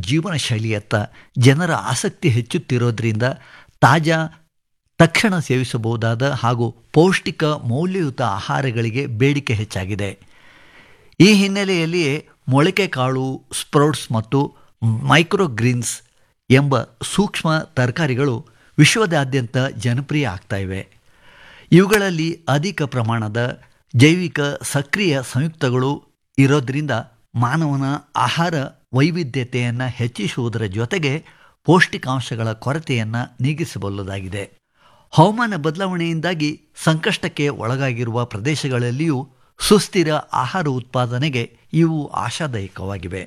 ಜೀವನ ಶೈಲಿಯತ್ತ ಜನರ ಆಸಕ್ತಿ ಹೆಚ್ಚುತ್ತಿರೋದ್ರಿಂದ ತಾಜಾ ತಕ್ಷಣ ಸೇವಿಸಬಹುದಾದ ಹಾಗೂ ಪೌಷ್ಟಿಕ ಮೌಲ್ಯಯುತ ಆಹಾರಗಳಿಗೆ ಬೇಡಿಕೆ ಹೆಚ್ಚಾಗಿದೆ ಈ ಹಿನ್ನೆಲೆಯಲ್ಲಿಯೇ ಮೊಳಕೆ ಕಾಳು ಸ್ಪ್ರೌಟ್ಸ್ ಮತ್ತು ಮೈಕ್ರೋಗ್ರೀನ್ಸ್ ಎಂಬ ಸೂಕ್ಷ್ಮ ತರಕಾರಿಗಳು ವಿಶ್ವದಾದ್ಯಂತ ಜನಪ್ರಿಯ ಆಗ್ತಾ ಇವೆ ಇವುಗಳಲ್ಲಿ ಅಧಿಕ ಪ್ರಮಾಣದ ಜೈವಿಕ ಸಕ್ರಿಯ ಸಂಯುಕ್ತಗಳು ಇರೋದ್ರಿಂದ ಮಾನವನ ಆಹಾರ ವೈವಿಧ್ಯತೆಯನ್ನು ಹೆಚ್ಚಿಸುವುದರ ಜೊತೆಗೆ ಪೌಷ್ಟಿಕಾಂಶಗಳ ಕೊರತೆಯನ್ನು ನೀಗಿಸಬಲ್ಲದಾಗಿದೆ ಹವಾಮಾನ ಬದಲಾವಣೆಯಿಂದಾಗಿ ಸಂಕಷ್ಟಕ್ಕೆ ಒಳಗಾಗಿರುವ ಪ್ರದೇಶಗಳಲ್ಲಿಯೂ ಸುಸ್ಥಿರ ಆಹಾರ ಉತ್ಪಾದನೆಗೆ ಇವು ಆಶಾದಾಯಕವಾಗಿವೆ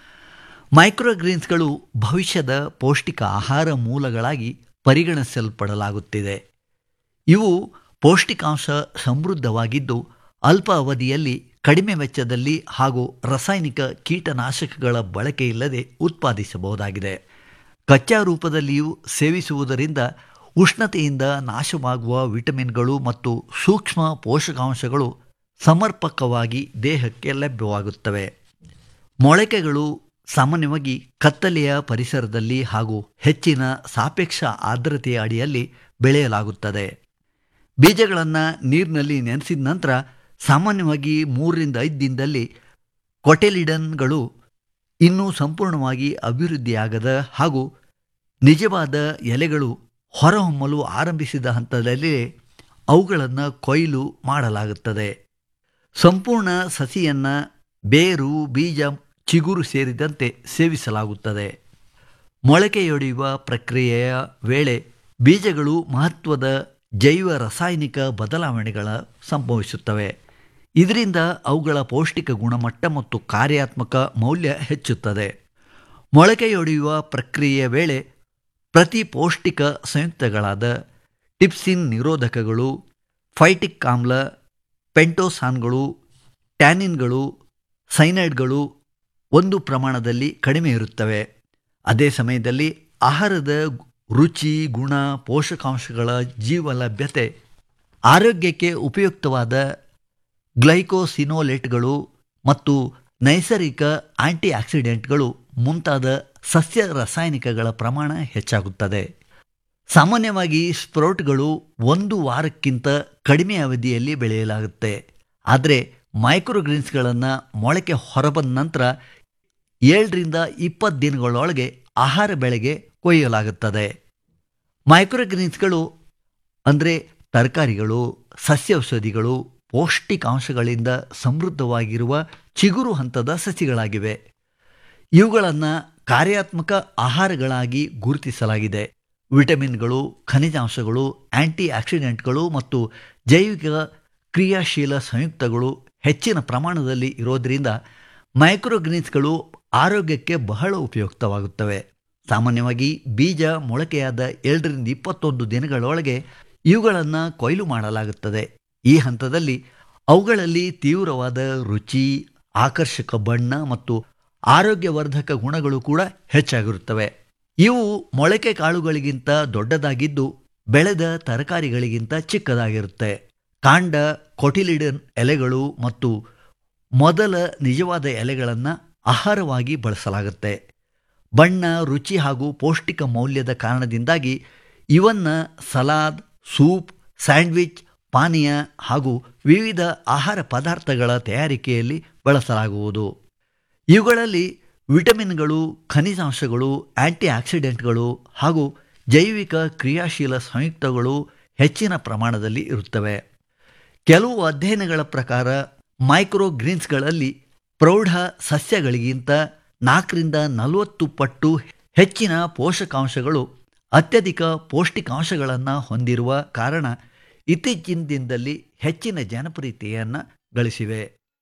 ಮೈಕ್ರೋಗ್ರೀನ್ಸ್ಗಳು ಭವಿಷ್ಯದ ಪೌಷ್ಟಿಕ ಆಹಾರ ಮೂಲಗಳಾಗಿ ಪರಿಗಣಿಸಲ್ಪಡಲಾಗುತ್ತಿದೆ ಇವು ಪೌಷ್ಟಿಕಾಂಶ ಸಮೃದ್ಧವಾಗಿದ್ದು ಅಲ್ಪ ಅವಧಿಯಲ್ಲಿ ಕಡಿಮೆ ವೆಚ್ಚದಲ್ಲಿ ಹಾಗೂ ರಾಸಾಯನಿಕ ಕೀಟನಾಶಕಗಳ ಬಳಕೆ ಇಲ್ಲದೆ ಉತ್ಪಾದಿಸಬಹುದಾಗಿದೆ ಕಚ್ಚಾ ರೂಪದಲ್ಲಿಯೂ ಸೇವಿಸುವುದರಿಂದ ಉಷ್ಣತೆಯಿಂದ ನಾಶವಾಗುವ ವಿಟಮಿನ್ಗಳು ಮತ್ತು ಸೂಕ್ಷ್ಮ ಪೋಷಕಾಂಶಗಳು ಸಮರ್ಪಕವಾಗಿ ದೇಹಕ್ಕೆ ಲಭ್ಯವಾಗುತ್ತವೆ ಮೊಳಕೆಗಳು ಸಾಮಾನ್ಯವಾಗಿ ಕತ್ತಲೆಯ ಪರಿಸರದಲ್ಲಿ ಹಾಗೂ ಹೆಚ್ಚಿನ ಸಾಪೇಕ್ಷ ಆರ್ದ್ರತೆಯ ಅಡಿಯಲ್ಲಿ ಬೆಳೆಯಲಾಗುತ್ತದೆ ಬೀಜಗಳನ್ನು ನೀರಿನಲ್ಲಿ ನೆನೆಸಿದ ನಂತರ ಸಾಮಾನ್ಯವಾಗಿ ಮೂರರಿಂದ ಐದು ದಿನದಲ್ಲಿ ಕೊಟೆಲಿಡನ್ಗಳು ಇನ್ನೂ ಸಂಪೂರ್ಣವಾಗಿ ಅಭಿವೃದ್ಧಿಯಾಗದ ಹಾಗೂ ನಿಜವಾದ ಎಲೆಗಳು ಹೊರಹೊಮ್ಮಲು ಆರಂಭಿಸಿದ ಹಂತದಲ್ಲಿ ಅವುಗಳನ್ನು ಕೊಯ್ಲು ಮಾಡಲಾಗುತ್ತದೆ ಸಂಪೂರ್ಣ ಸಸಿಯನ್ನು ಬೇರು ಬೀಜ ಚಿಗುರು ಸೇರಿದಂತೆ ಸೇವಿಸಲಾಗುತ್ತದೆ ಮೊಳಕೆಯೊಡೆಯುವ ಪ್ರಕ್ರಿಯೆಯ ವೇಳೆ ಬೀಜಗಳು ಮಹತ್ವದ ಜೈವ ರಾಸಾಯನಿಕ ಬದಲಾವಣೆಗಳ ಸಂಭವಿಸುತ್ತವೆ ಇದರಿಂದ ಅವುಗಳ ಪೌಷ್ಟಿಕ ಗುಣಮಟ್ಟ ಮತ್ತು ಕಾರ್ಯಾತ್ಮಕ ಮೌಲ್ಯ ಹೆಚ್ಚುತ್ತದೆ ಮೊಳಕೆಯೊಡೆಯುವ ಪ್ರಕ್ರಿಯೆಯ ವೇಳೆ ಪ್ರತಿ ಪೌಷ್ಟಿಕ ಸಂಯುಕ್ತಗಳಾದ ಟಿಪ್ಸಿನ್ ನಿರೋಧಕಗಳು ಫೈಟಿಕ್ ಆಮ್ಲ ಪೆಂಟೋಸಾನ್ಗಳು ಟ್ಯಾನಿನ್ಗಳು ಸೈನೈಡ್ಗಳು ಒಂದು ಪ್ರಮಾಣದಲ್ಲಿ ಕಡಿಮೆ ಇರುತ್ತವೆ ಅದೇ ಸಮಯದಲ್ಲಿ ಆಹಾರದ ರುಚಿ ಗುಣ ಪೋಷಕಾಂಶಗಳ ಜೀವಲಭ್ಯತೆ ಆರೋಗ್ಯಕ್ಕೆ ಉಪಯುಕ್ತವಾದ ಗ್ಲೈಕೋಸಿನೋಲೇಟ್ಗಳು ಮತ್ತು ನೈಸರ್ಗಿಕ ಆಂಟಿ ಆಕ್ಸಿಡೆಂಟ್ಗಳು ಮುಂತಾದ ಸಸ್ಯ ರಾಸಾಯನಿಕಗಳ ಪ್ರಮಾಣ ಹೆಚ್ಚಾಗುತ್ತದೆ ಸಾಮಾನ್ಯವಾಗಿ ಸ್ಪ್ರೌಟ್ಗಳು ಒಂದು ವಾರಕ್ಕಿಂತ ಕಡಿಮೆ ಅವಧಿಯಲ್ಲಿ ಬೆಳೆಯಲಾಗುತ್ತೆ ಆದರೆ ಮೈಕ್ರೋಗ್ರೀನ್ಸ್ಗಳನ್ನು ಮೊಳಕೆ ಹೊರಬಂದ ನಂತರ ಏಳರಿಂದ ಇಪ್ಪತ್ತು ದಿನಗಳೊಳಗೆ ಆಹಾರ ಬೆಳೆಗೆ ಕೊಯ್ಯಲಾಗುತ್ತದೆ ಮೈಕ್ರೋಗ್ರೀನ್ಸ್ಗಳು ಅಂದರೆ ತರಕಾರಿಗಳು ಸಸ್ಯೌಷಧಿಗಳು ಪೌಷ್ಟಿಕಾಂಶಗಳಿಂದ ಸಮೃದ್ಧವಾಗಿರುವ ಚಿಗುರು ಹಂತದ ಸಸಿಗಳಾಗಿವೆ ಇವುಗಳನ್ನು ಕಾರ್ಯಾತ್ಮಕ ಆಹಾರಗಳಾಗಿ ಗುರುತಿಸಲಾಗಿದೆ ವಿಟಮಿನ್ಗಳು ಖನಿಜಾಂಶಗಳು ಆಂಟಿ ಆಕ್ಸಿಡೆಂಟ್ಗಳು ಮತ್ತು ಜೈವಿಕ ಕ್ರಿಯಾಶೀಲ ಸಂಯುಕ್ತಗಳು ಹೆಚ್ಚಿನ ಪ್ರಮಾಣದಲ್ಲಿ ಇರೋದರಿಂದ ಮೈಕ್ರೋಗ್ರೀನ್ಸ್ಗಳು ಆರೋಗ್ಯಕ್ಕೆ ಬಹಳ ಉಪಯುಕ್ತವಾಗುತ್ತವೆ ಸಾಮಾನ್ಯವಾಗಿ ಬೀಜ ಮೊಳಕೆಯಾದ ಏಳರಿಂದ ಇಪ್ಪತ್ತೊಂದು ದಿನಗಳೊಳಗೆ ಇವುಗಳನ್ನು ಕೊಯ್ಲು ಮಾಡಲಾಗುತ್ತದೆ ಈ ಹಂತದಲ್ಲಿ ಅವುಗಳಲ್ಲಿ ತೀವ್ರವಾದ ರುಚಿ ಆಕರ್ಷಕ ಬಣ್ಣ ಮತ್ತು ಆರೋಗ್ಯವರ್ಧಕ ಗುಣಗಳು ಕೂಡ ಹೆಚ್ಚಾಗಿರುತ್ತವೆ ಇವು ಮೊಳಕೆ ಕಾಳುಗಳಿಗಿಂತ ದೊಡ್ಡದಾಗಿದ್ದು ಬೆಳೆದ ತರಕಾರಿಗಳಿಗಿಂತ ಚಿಕ್ಕದಾಗಿರುತ್ತೆ ಕಾಂಡ ಕೊಟಿಲಿಡನ್ ಎಲೆಗಳು ಮತ್ತು ಮೊದಲ ನಿಜವಾದ ಎಲೆಗಳನ್ನು ಆಹಾರವಾಗಿ ಬಳಸಲಾಗುತ್ತೆ ಬಣ್ಣ ರುಚಿ ಹಾಗೂ ಪೌಷ್ಟಿಕ ಮೌಲ್ಯದ ಕಾರಣದಿಂದಾಗಿ ಇವನ್ನು ಸಲಾದ್ ಸೂಪ್ ಸ್ಯಾಂಡ್ವಿಚ್ ಪಾನೀಯ ಹಾಗೂ ವಿವಿಧ ಆಹಾರ ಪದಾರ್ಥಗಳ ತಯಾರಿಕೆಯಲ್ಲಿ ಬಳಸಲಾಗುವುದು ಇವುಗಳಲ್ಲಿ ವಿಟಮಿನ್ಗಳು ಖನಿಜಾಂಶಗಳು ಆಂಟಿ ಆಕ್ಸಿಡೆಂಟ್ಗಳು ಹಾಗೂ ಜೈವಿಕ ಕ್ರಿಯಾಶೀಲ ಸಂಯುಕ್ತಗಳು ಹೆಚ್ಚಿನ ಪ್ರಮಾಣದಲ್ಲಿ ಇರುತ್ತವೆ ಕೆಲವು ಅಧ್ಯಯನಗಳ ಪ್ರಕಾರ ಮೈಕ್ರೋಗ್ರೀನ್ಸ್ಗಳಲ್ಲಿ ಪ್ರೌಢ ಸಸ್ಯಗಳಿಗಿಂತ ನಾಲ್ಕರಿಂದ ನಲವತ್ತು ಪಟ್ಟು ಹೆಚ್ಚಿನ ಪೋಷಕಾಂಶಗಳು ಅತ್ಯಧಿಕ ಪೌಷ್ಟಿಕಾಂಶಗಳನ್ನು ಹೊಂದಿರುವ ಕಾರಣ ಇತ್ತೀಚಿನ ದಿನದಲ್ಲಿ ಹೆಚ್ಚಿನ ಜನಪ್ರಿಯತೆಯನ್ನು ಗಳಿಸಿವೆ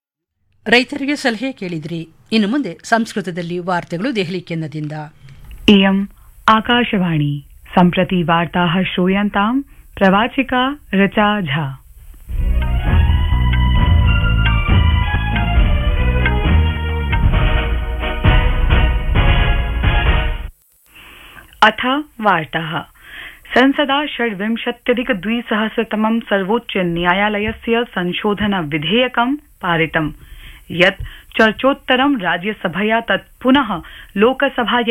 ರೈತರಿಗೆ ಸಲಹೆ ಕೇಳಿದ್ರಿ ಇನ್ನು ಮುಂದೆ ಸಂಸ್ಕೃತದಲ್ಲಿ ವಾರ್ತೆಗಳು ದೆಹಲಿ ಕೇಂದ್ರದಿಂದ इयम् आकाशवाणी सम्प्रति वार्ताः श्रूयन्ताम् प्रवाचिका ऋचा झा अथ वार्ताः संसदा षड्विंशत्यधिक द्विसहस्रतमं सर्वोच्च न्यायालयस्य संशोधन विधेयकं पारितम् यत् चर्चोत्तरं राज्यसभया तत् पुनः लोकसभायै